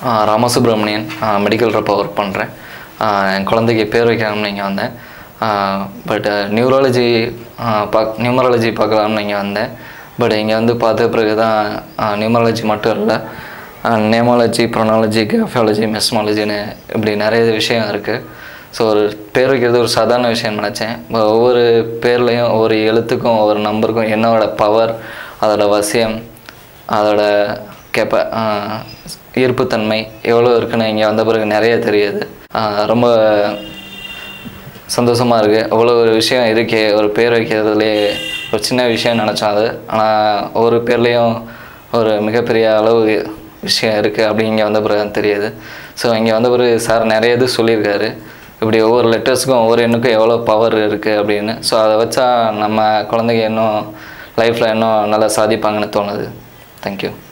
Ramasubramanian medical ரப்பாக work பண்ணுறேன் என் குழந்தைக்கு பேர் வைக்கலாம்னு இங்கே வந்தேன் பட் நியூராலஜி பாக் நியூமராலஜி பார்க்கலாம்னு இங்கே வந்தேன் பட் இங்கே வந்து பார்த்த பிறகு தான் நியூமராலஜி மட்டும் இல்லை நேமாலஜி ப்ரொனாலஜி கிராஃபியாலஜி மெஸ்மாலஜின்னு இப்படி நிறைய விஷயம் இருக்குது ஸோ ஒரு பேர் வைக்கிறது ஒரு சாதாரண விஷயம் நினச்சேன் ஒவ்வொரு பேர்லேயும் ஒவ்வொரு எழுத்துக்கும் ஒவ்வொரு நம்பருக்கும் என்னோட பவர் அதோட வசியம் அதோட கேப்ப ஈர்ப்புத்தன்மை எவ்வளோ இருக்குன்னு இங்கே வந்த பிறகு நிறைய தெரியுது ஆஹ் ரொம்ப சந்தோஷமாக இருக்குது அவ்வளோ ஒரு விஷயம் இருக்கே ஒரு பேர் வைக்கிறதுலே ஒரு சின்ன விஷயம் நினச்சோம் அது ஆனால் ஒவ்வொரு பேர்லேயும் ஒரு மிகப்பெரிய அளவு விஷயம் இருக்குது அப்படி இங்கே வந்த பிறகு தான் தெரியுது ஸோ இங்கே வந்த பிறகு சார் நிறைய இது சொல்லியிருக்காரு இப்படி ஒவ்வொரு லெட்டர்ஸுக்கும் ஒவ்வொரு எண்ணுக்கும் எவ்வளோ பவர் இருக்குது அப்படின்னு ஸோ அதை வச்சா நம்ம குழந்தைங்க இன்னும் லைஃப்பில் இன்னும் நல்லா சாதிப்பாங்கன்னு தோணுது தேங்க்யூ